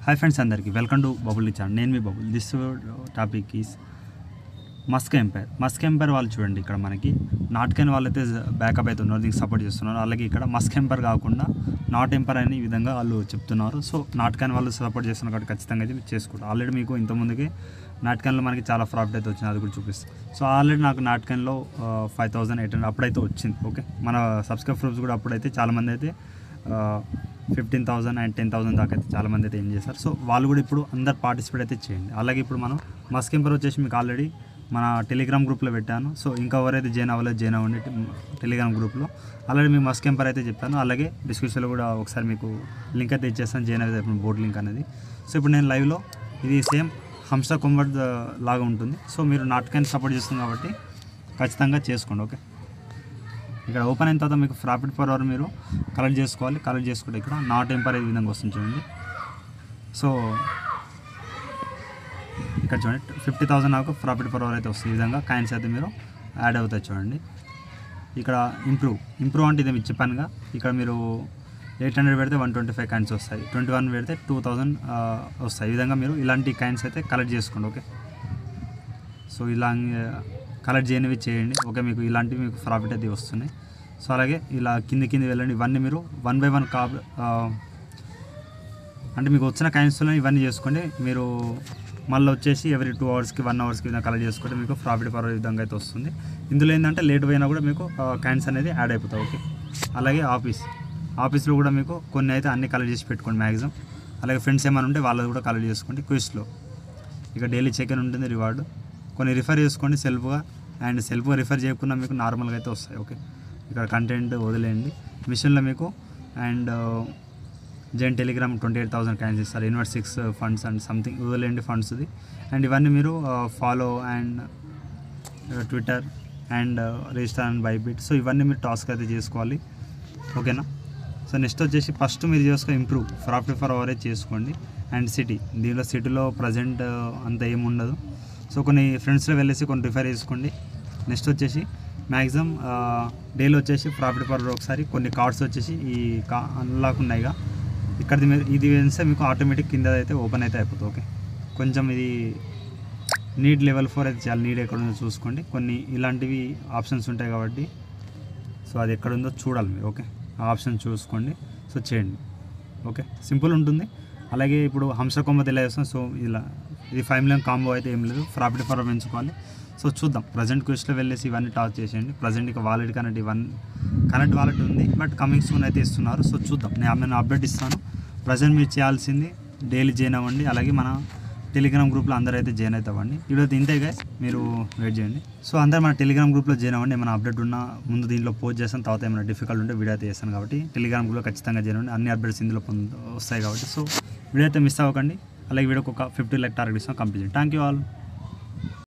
hi friends అందరికీ welcome to bubble channel నేను మీ bubble this topic is Musk Empire Musk Empire వాళ్ళు చూడండి ఇక్కడ మనకి నాట్ వాళ్ళైతే బ్యాకప్ అయితే ఉన్నారు దీనికి సపోర్ట్ చేస్తున్నారు అలాగే ఇక్కడ మస్క్ ఎంపైర్ కాకుండా నాట్ ఎంపైర్ అని ఈ విధంగా వాళ్ళు చెప్తున్నారు సో నాట్ క్యాన్ వాళ్ళు సపోర్ట్ చేస్తున్నారు కాబట్టి ఖచ్చితంగా అయితే చేసుకుంటారు ఆల్రెడీ మీకు ఇంతకుముందుకే నాట్ క్యాన్లో మనకి చాలా ప్రాఫిట్ అయితే వచ్చింది అది కూడా చూపిస్తాను సో ఆల్రెడీ నాకు నాట్ క్యాన్లో ఫైవ్ థౌసండ్ ఎయిట్ హండ్రెడ్ అప్పుడైతే వచ్చింది ఓకే మన సబ్స్క్రైబ్ ప్రూఫ్స్ కూడా అప్పుడైతే చాలామంది అయితే fifteen thousand and ten thousand దాకా అయితే చాలామంది అయితే ఏం చేస్తారు సో వాళ్ళు కూడా ఇప్పుడు అందరు పార్టిసిపేట్ అయితే చేయండి అలాగే ఇప్పుడు మనం మస్క్ ఎంపర్ వచ్చేసి మీకు ఆల్రెడీ మన టెలిగ్రామ్ గ్రూప్లో పెట్టాను సో ఇంకా ఎవరైతే జాయిన్ అవ్వలేదు జాయిన్ అవ్వండి టెలిగ్రామ్ గ్రూప్లో ఆల్రెడీ మీ మస్క్ ఎంపర్ అయితే చెప్పాను అలాగే డిస్క్రిప్షన్లో కూడా ఒకసారి మీకు లింక్ అయితే ఇచ్చేస్తాను జాయిన్ అయితే బోర్డ్ లింక్ అనేది సో ఇప్పుడు నేను లైవ్లో ఇది సేమ్ హంస కుంబడ్ లాగా ఉంటుంది సో మీరు నాటకాన్ని సపోర్ట్ చేస్తుంది కాబట్టి ఖచ్చితంగా చేసుకోండి ఓకే ఇక్కడ ఓపెన్ అయిన తర్వాత మీకు ప్రాఫిట్ పర్ అవర్ మీరు కలెక్ట్ చేసుకోవాలి కలెక్ట్ చేసుకుంటే ఇక్కడ నాట్ ఎంపర్ ఈ విధంగా వస్తుంది చూడండి సో ఇక్కడ చూడండి ఫిఫ్టీ థౌసండ్ నాకు ప్రాఫిట్ పర్ అవర్ అయితే వస్తుంది ఈ విధంగా కాయిన్స్ అయితే మీరు యాడ్ అవుతాయి చూడండి ఇక్కడ ఇంప్రూవ్ ఇంప్రూవ్ అంటే ఇది మీకు చెప్పానుగా ఇక్కడ మీరు ఎయిట్ హండ్రెడ్ పెడితే వన్ ట్వంటీ ఫైవ్ కాయిన్స్ వస్తాయి ట్వంటీ వన్ పెడితే టూ థౌజండ్ వస్తాయి ఈ విధంగా మీరు ఇలాంటి కాయిన్స్ అయితే కలెక్ట్ చేసుకోండి ఓకే సో ఇలా కలెక్ట్ చేయనివి చేయండి ఓకే మీకు ఇలాంటివి మీకు ప్రాఫిట్ అయితే వస్తున్నాయి సో అలాగే ఇలా కింది కింది వెళ్ళండి ఇవన్నీ మీరు వన్ బై వన్ కా అంటే మీకు వచ్చిన కాయిన్స్లో ఇవన్నీ చేసుకోండి మీరు మళ్ళీ వచ్చేసి ఎవరి టూ అవర్స్కి వన్ అవర్స్కి విధంగా కలెక్ట్ చేసుకుంటే మీకు ప్రాఫిట్ పర్ విధంగా అయితే వస్తుంది ఇందులో ఏంటంటే లేట్ పోయినా కూడా మీకు కాయిన్స్ అనేది యాడ్ అయిపోతాయి ఓకే అలాగే ఆఫీస్ ఆఫీస్లో కూడా మీకు కొన్ని అయితే అన్ని కలెక్ట్ చేసి పెట్టుకోండి మ్యాక్సిమం అలాగే ఫ్రెండ్స్ ఏమైనా ఉంటే వాళ్ళది కూడా కలెక్ట్ చేసుకోండి క్విజ్లో ఇక డైలీ చెక్ ఇన్ ఉంటుంది రివార్డు కొన్ని రిఫర్ చేసుకోండి సెల్ఫ్గా అండ్ సెల్ఫ్గా రిఫర్ చేయకుండా మీకు నార్మల్గా అయితే వస్తాయి ఓకే ఇక్కడ కంటెంట్ వదిలేయండి మిషన్లో మీకు and join Telegram twenty eight thousand coins ఇస్తారు invite six friends and something వదిలేండి ఫండ్స్ది అండ్ ఇవన్నీ మీరు follow and Twitter and register and Bybit so ఇవన్నీ మీరు టాస్క్ అయితే చేసుకోవాలి ఓకేనా సో నెక్స్ట్ వచ్చేసి ఫస్ట్ మీరు చేసుకో ఇంప్రూవ్ ప్రాఫిట్ ఫర్ అవరే చేసుకోండి అండ్ సిటీ దీనిలో సిటీలో ప్రజెంట్ అంత ఏమి ఉండదు సో కొన్ని ఫ్రెండ్స్లో వెళ్ళేసి కొన్ని రిఫర్ చేసుకోండి నెక్స్ట్ వచ్చేసి మ్యాక్సిమం డైలీ వచ్చేసి ప్రాఫిట్ పర్ ఒకసారి కొన్ని కార్డ్స్ వచ్చేసి ఈ కా అన్లాక్ ఉన్నాయిగా ఇక్కడిది మీరు ఇది వేస్తే మీకు ఆటోమేటిక్ కింద అయితే ఓపెన్ అయితే అయిపోతుంది ఓకే కొంచెం ఇది నీడ్ లెవెల్ ఫోర్ అయితే చాలా నీడ్ ఎక్కడ ఉందో చూసుకోండి కొన్ని ఇలాంటివి ఆప్షన్స్ ఉంటాయి కాబట్టి సో అది ఎక్కడ ఉందో చూడాలి మీరు ఓకే ఆ ఆప్షన్ చూసుకోండి సో చేయండి ఓకే సింపుల్ ఉంటుంది అలాగే ఇప్పుడు హంస కొమ్మ తెలియజేస్తాం సో ఇలా ఇది ఫైవ్ మిలియన్ కాంబో అయితే ఏం లేదు ప్రాఫిట్ ఫర్ పెంచుకోవాలి సో చూద్దాం ప్రజెంట్ క్వశ్లో వెళ్ళేసి ఇవన్నీ టాక్ చేసేయండి ప్రజెంట్ ఇక వాలెట్ కనెక్ట్ ఇవన్నీ కనెక్ట్ వాలెట్ ఉంది బట్ కమింగ్ సూన్ అయితే ఇస్తున్నారు సో చూద్దాం నేను నేను అప్డేట్ ఇస్తాను ప్రజెంట్ మీరు చేయాల్సింది డైలీ జాయిన్ అవ్వండి అలాగే మన టెలిగ్రామ్ గ్రూప్లో అందరూ అయితే జాయిన్ అయితే అవ్వండి వీడియో ఇంతే గైస్ మీరు వెయిట్ చేయండి సో అందరూ మన టెలిగ్రామ్ గ్రూప్లో జాయిన్ అవ్వండి ఏమైనా అప్డేట్ ఉన్నా ముందు దీంట్లో పోస్ట్ చేస్తాను తర్వాత ఏమైనా డిఫికల్ట్ ఉంటే వీడియో అయితే చేస్తాను కాబట్టి టెలిగ్రామ్ గ్రూప్లో ఖచ్చితంగా జాయిన్ అవ్వండి అన్ని అప్డేట్స్ ఇందులో పొంద వస్తాయి కాబట్టి సో వీడియో అయితే మిస్ అవ్వకండి అలాగే వీడియోకి ఒక ఫిఫ్టీ లైక్ టార్గెట్ ఇస్తాం కంప్లీట్ థ్యాంక్ యూ ఆల్